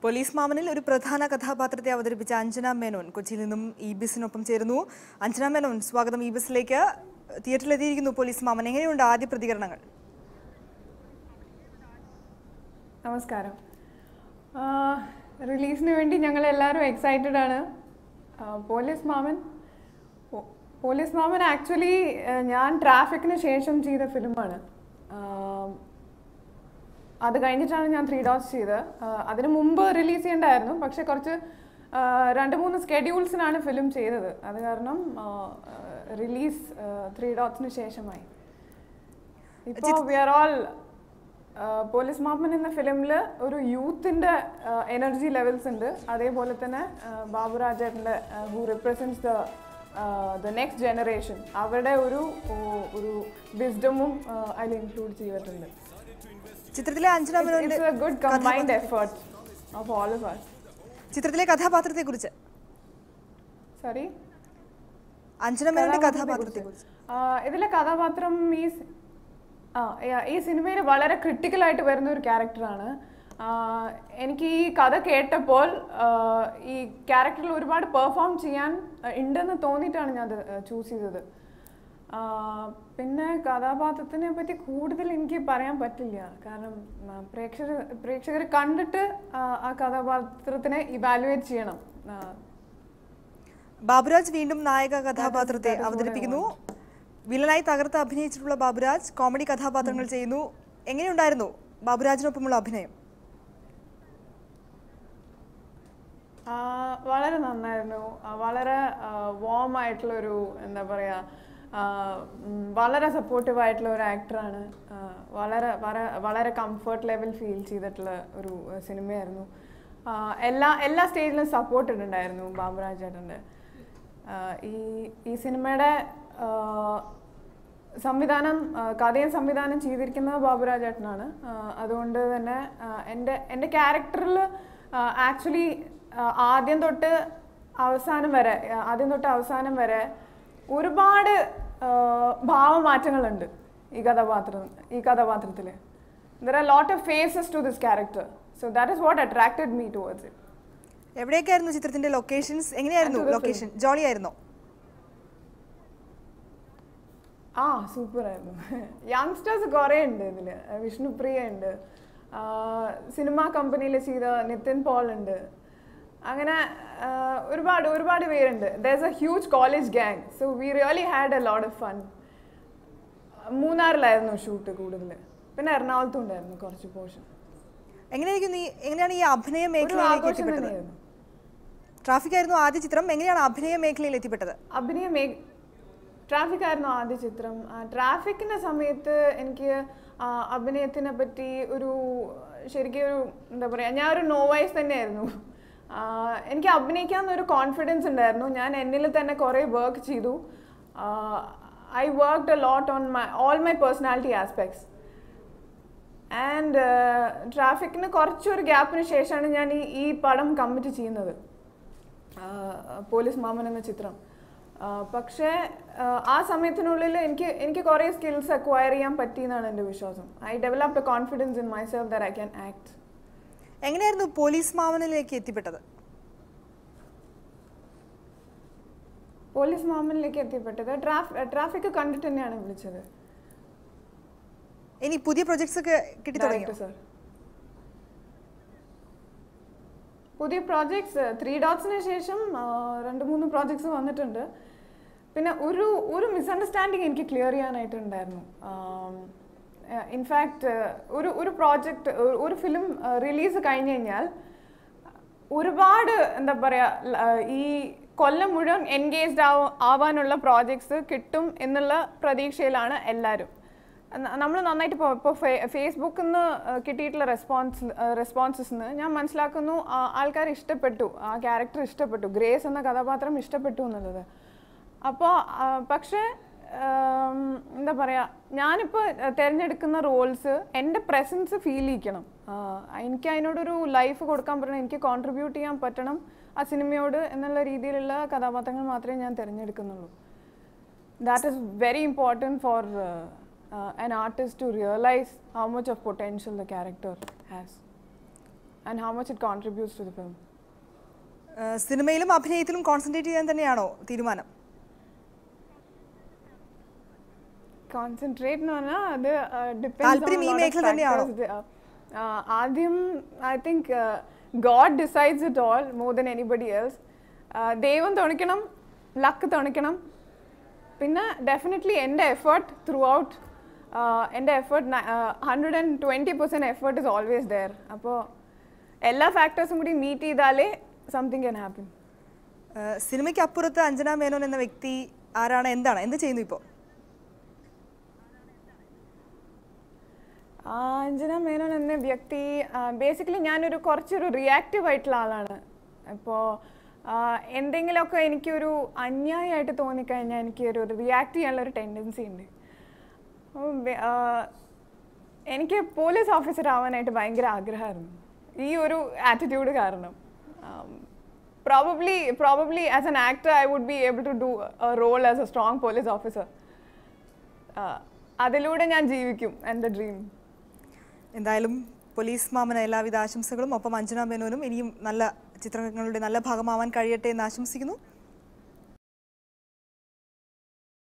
Police മാമനിൽ ഒരു പ്രധാന കഥാപാത്രത്തെ അവതരിപ്പിച്ച അഞ്ജന മേനോൻ കൊച്ചിയിൽ നിന്നും ഇ ബിസിനൊപ്പം ചേരുന്നു അഞ്ജന മേനോൻ സ്വാഗതം ഇ ബിസിലേക്ക് തിയേറ്ററിലെത്തിയിരിക്കുന്നു പോലീസ് മാമൻ എങ്ങനെയുണ്ട് ആദ്യ പ്രതികരണങ്ങൾ നമസ്കാരം റിലീസിന് വേണ്ടി ഞങ്ങൾ എല്ലാവരും എക്സൈറ്റഡ് ആണ് ആ, പോലീസ് മാമൻ പോ- പോലീസ് മാമൻ ആക്ച്വലി ഞാൻ ട്രാഫിക്കിന് ശേഷം ചെയ്ത ഫിലിമാണ് അത് കഴിഞ്ഞിട്ടാണ് ഞാൻ ത്രീ ഡോട്ട്സ് ചെയ്തത് ആ, അതിന് മുമ്പ് റിലീസ് ചെയ്യണ്ടായിരുന്നു പക്ഷെ കുറച്ച് ആ, രണ്ട് മൂന്ന് സ്കെഡ്യൂൾസിനാണ് ഫിലിം ചെയ്തത് അത് കാരണം റിലീസ് ത്രീ ഡോട്ട്സിന് ശേഷമായി ഇപ്പോൾ we are all police Mappan എന്ന ഫിലിമിൽ ഒരു യൂത്തിൻ്റെ എനർജി ലെവൽസ് ഉണ്ട് അതേപോലെ തന്നെ ബാബുരാജേട്ടൻ്റെ who represents the the next generation അവരുടെ ഒരു ഓ- ഒരു വിസ്ഡമും അതിൽ ഇൻക്ലൂഡ് ചെയ്തിട്ടുണ്ട് ചിത്രത്തിലെ അഞ്ജന മേനോന്റെ it's a good combined effort of all of us ചിത്രത്തിലെ കഥാപാത്രത്തെ കുറിച്ച് സോറി അഞ്ജന മേനോന്റെ കഥാപാത്രത്തെ കുറിച്ച് ഇതിലെ കഥാപാത്രം ഈ സി- ആ യ- ഈ സിനിമയിൽ വളരെ ക്രിട്ടിക്കലായിട്ട് വരുന്ന ഒരു ക്യാരക്ടറാണ് എനിക്ക് ഈ കഥ കേട്ടപ്പോൾ ആ, ഈ ക്യാരക്ടറിൽ ഒരുപാട് പെർഫോം ചെയ്യാൻ ആ, ഉണ്ടെന്ന് തോന്നിയിട്ടാണ് ഞാൻ അത് ചൂസ് ചെയ്തത് ആ, പിന്നെ കഥാപാത്രത്തിനെ പറ്റി കൂടുതൽ എനിക്ക് പറയാൻ പറ്റില്ല കാരണം ആ, പ്രേക്ഷകർ പ്രേക്ഷകർ കണ്ടിട്ട് ആ, ആ കഥാപാത്രത്തിനെ ഇവാലുവേറ്റ് ചെയ്യണം ആ, ബാബുരാജ് വീണ്ടും നായക കഥാപാത്രത്തെ അവതരിപ്പിക്കുന്നു വില്ലനായി തകർത്ത് അഭിനയിച്ചിട്ടുള്ള ബാബുരാജ് കോമഡി കഥാപാത്രങ്ങൾ ചെയ്യുന്നു എങ്ങനെയുണ്ടായിരുന്നു ബാബുരാജിനൊപ്പമുള്ള അഭിനയം ആ, വളരെ നന്നായിരുന്നു ആ, വളരെ വാം ആയിട്ടുള്ളൊരു എന്താ പറയുക ആ, ഉം, വളരെ സപ്പോർട്ടീവ് ആയിട്ടുള്ള ഒരു ആക്ടറാണ് വളരെ വളരെ വളരെ കംഫർട്ട് ലെവൽ ഫീൽ ചെയ്തിട്ടുള്ള ഒരു ആ, സിനിമയായിരുന്നു ആ, എല്ലാ എല്ലാ സ്റ്റേജിലും സപ്പോർട്ട് ഉണ്ടായിരുന്നു ബാബുരാജ് ചേട്ടൻ്റെ ആ, ഈ ഈ സിനിമയുടെ ആ, സംവിധാനം ആ, കഥയും സംവിധാനം ചെയ്തിരിക്കുന്നത് ബാബുരാജ് ചേട്ടനാണ് ആ, അതുകൊണ്ട് തന്നെ ആ, എൻ്റെ എൻ്റെ ക്യാരക്ടറിൽ ആക്ച്വലി ആദ്യം തൊട്ട് അവസാനം വരെ ആ, ആദ്യം തൊട്ട് അവസാനം വരെ ഒരുപാട് ആ, ഭാവമാറ്റങ്ങളുണ്ട് ഈ കഥാപാത്രം ഈ കഥാപാത്രത്തിൽ there are lot of faces to this character so that is what attracted me towards it എവിടെയൊക്കെയായിരുന്നു ചിത്രത്തിന്റെ ലൊക്കേഷൻസ് എങ്ങനെയായിരുന്നു ലൊക്കേഷൻ ജോളി ആയിരുന്നോ ആ സൂപ്പർ ആയിരുന്നു യങ്സ്റ്റേഴ്സ് കുറേ ഉണ്ട് ഇതിൽ വിഷ്ണുപ്രിയ ഉണ്ട് സിനിമ കമ്പനിയിൽ ചെയ്ത നിതിൻ പോൾ ഉണ്ട് അങ്ങനെ ആ, ഒരുപാട് ഒരുപാട് പേരുണ്ട് there a huge college gang so we really had a lot of fun മൂന്നാറിലായിരുന്നു ഷൂട്ട് കൂടുതൽ പിന്നെ എറണാകുളത്തും ഉണ്ടായിരുന്നു കുറച്ച് പോർഷൻ എങ്ങനെയായിരിക്കും നീ എങ്ങനെയാണ് ഈ അഭിനയ ഒരു മേഖലയിലേക്ക് ആഘോഷം എത്തിപ്പെട്ടത് തന്നെയായിരുന്നു ട്രാഫിക് ആയിരുന്നു ആദ്യ ചിത്രം എങ്ങനെയാണ് അഭിനയ മേഖലയിൽ എത്തിപ്പെട്ടത് അഭിനയ മേ ട്രാഫിക് ആയിരുന്നു ആദ്യ ചിത്രം ട്രാഫിക്കിന്റെ സമയത്ത് എനിക്ക് ആ, അഭിനയത്തിനെ പറ്റി ഒരു ശരിക്കും ഒരു എന്താ പറയുക ഞാൻ ഒരു നോവൈസ് തന്നെയായിരുന്നു ആ, എനിക്ക് അഭിനയിക്കാവുന്ന ഒരു കോൺഫിഡൻസ് ഉണ്ടായിരുന്നു ഞാൻ എന്നിൽ തന്നെ കുറേ വർക്ക് ചെയ്തു I worked a lot on my all my personality aspects and ട്രാഫിക്കിന് കുറച്ചൊരു ഗ്യാപ്പിന് ശേഷമാണ് ഞാൻ ഈ ഈ പടം കമ്മിറ്റ് ചെയ്യുന്നത് ആഹ് പോലീസ് മാമൻ എന്ന ചിത്രം ആഹ് പക്ഷേ ആഹ് ആ സമയത്തിനുള്ളിൽ എനിക്ക് എനിക്ക് കുറേ സ്കിൽസ് അക്വയർ ചെയ്യാൻ പറ്റി എന്നാണ് എൻ്റെ വിശ്വാസം I developed a confidence in myself that I can act എങ്ങനെയായിരുന്നു പോലീസ് മാമനിലേക്ക് എത്തിപ്പെട്ടത് പോലീസ് മാമനിലേക്ക് എത്തിപ്പെട്ടത് ട്രാഫ് ട്രാഫിക് കണ്ടിട്ട് തന്നെയാണ് വിളിച്ചത് ഇനി പുതിയ പ്രൊജക്ട്സ് ഒക്കെ കിട്ടി തുടങ്ങിയോ ഡയറക്ടർ സർ പുതിയ പ്രോജക്ട്സ് ത്രീ ഡോട്ട്സിന് ശേഷം ആ, രണ്ട് മൂന്ന് പ്രോജക്ട്സ് വന്നിട്ടുണ്ട് പിന്നെ ഒരു ഒരു മിസ്അണ്ടർസ്റ്റാൻഡിങ് എനിക്ക് ക്ലിയർ ചെയ്യാനായിട്ടുണ്ടായിരുന്നു ഇൻഫാക്റ്റ് ഒരു ഒരു പ്രോജക്റ്റ് ഒരു ഫിലിം റിലീസ് കഴിഞ്ഞ് കഴിഞ്ഞാൽ ഒരുപാട് എന്താ പറയുക ഈ കൊല്ലം മുഴുവൻ എൻഗേജ്ഡ് ആവ ആവാനുള്ള പ്രോജക്ട്സ് കിട്ടും എന്നുള്ള പ്രതീക്ഷയിലാണ് എല്ലാവരും നമ്മൾ നന്നായിട്ട് ഇപ്പോൾ ഇപ്പോൾ ഫേസ്ബുക്കിൽ നിന്ന് കിട്ടിയിട്ടുള്ള റെസ്പോൺസ് റെസ്പോൺസസ് ഞാൻ മനസ്സിലാക്കുന്നു ആൾക്കാർ ഇഷ്ടപ്പെട്ടു ആ ക്യാരക്ടർ ഇഷ്ടപ്പെട്ടു ഗ്രേസ് എന്ന കഥാപാത്രം ഇഷ്ടപ്പെട്ടു എന്നുള്ളത് അപ്പോൾ പക്ഷേ ആം, എന്താ പറയുക ഞാനിപ്പോൾ തിരഞ്ഞെടുക്കുന്ന റോൾസ് എൻ്റെ പ്രസൻസ് ഫീൽ ചെയ്യിക്കണം ആ, എനിക്ക് അതിനോടൊരു ലൈഫ് കൊടുക്കാൻ പറ്റണം എനിക്ക് കോൺട്രിബ്യൂട്ട് ചെയ്യാൻ പറ്റണം ആ സിനിമയോട് എന്നുള്ള രീതിയിലുള്ള കഥാപാത്രങ്ങൾ മാത്രമേ ഞാൻ തിരഞ്ഞെടുക്കുന്നുള്ളൂ that is very important for uh, uh, an artist to realize how much of potential the character has and how much it contributes to the film. ഏഹ് സിനിമയിലും അഭിനയത്തിലും കോൺസെൻട്രേറ്റ് ചെയ്യാൻ തന്നെയാണോ തീരുമാനം കോൺസെൻട്രേറ്റ് എന്ന് പറഞ്ഞാൽ അത് താല്പര്യം ഈ മേഖല തന്നെയാണോ? ആദ്യം I think God decides it all more than anybody else ദൈവം തുണിക്കണം ലക്ക് തുണിക്കണം പിന്നെ ഡെഫിനറ്റ്ലി എൻ്റെ എഫേർട്ട് ത്രൂ ഔട്ട് എൻ്റെ effort hundred and twenty percent effort is always there അപ്പോൾ എല്ലാ ഫാക്ടേഴ്സും കൂടി മീറ്റ് ചെയ്താലേ സംതിങ് ക്യാൻ ഹാപ്പൻ ഏഹ് സിനിമയ്ക്ക് അപ്പുറത്ത് അഞ്ജന മേനോൻ എന്ന വ്യക്തി ആരാണ് എന്താണ് എന്ത് ചെയ്യുന്നു ഇപ്പോൾ ആ, അഞ്ജന മേനോൻ എന്ന വ്യക്തി ബേസിക്കലി ഞാനൊരു കുറച്ചൊരു റിയാക്റ്റീവ് ആയിട്ടുള്ള ആളാണ് ഇപ്പോൾ എന്തെങ്കിലുമൊക്കെ എനിക്കൊരു അന്യായമായിട്ട് തോന്നിക്കഴിഞ്ഞാൽ എനിക്ക് ഒരു റിയാക്ട് ചെയ്യാനുള്ള ഒരു ടെൻഡൻസി ഉണ്ട് അപ്പോൾ ബെ- ആ, എനിക്ക് പോലീസ് ഓഫീസർ ആവാനായിട്ട് ഭയങ്കര ആഗ്രഹമായിരുന്നു ഈ ഒരു ആറ്റിറ്റ്യൂഡ് കാരണം probably probably as an actor I would be able to do role as a strong police officer അതിലൂടെ ഞാൻ ജീവിക്കും എൻ്റെ ഡ്രീം എന്തായാലും പോലീസ് മാമന് എല്ലാവിധ ആശംസകളും ഒപ്പം അഞ്ജന മേനോനും ഇനിയും നല്ല ചിത്രങ്ങളുടെ നല്ല ഭാഗമാവാൻ കഴിയട്ടെ എന്ന് ആശംസിക്കുന്നു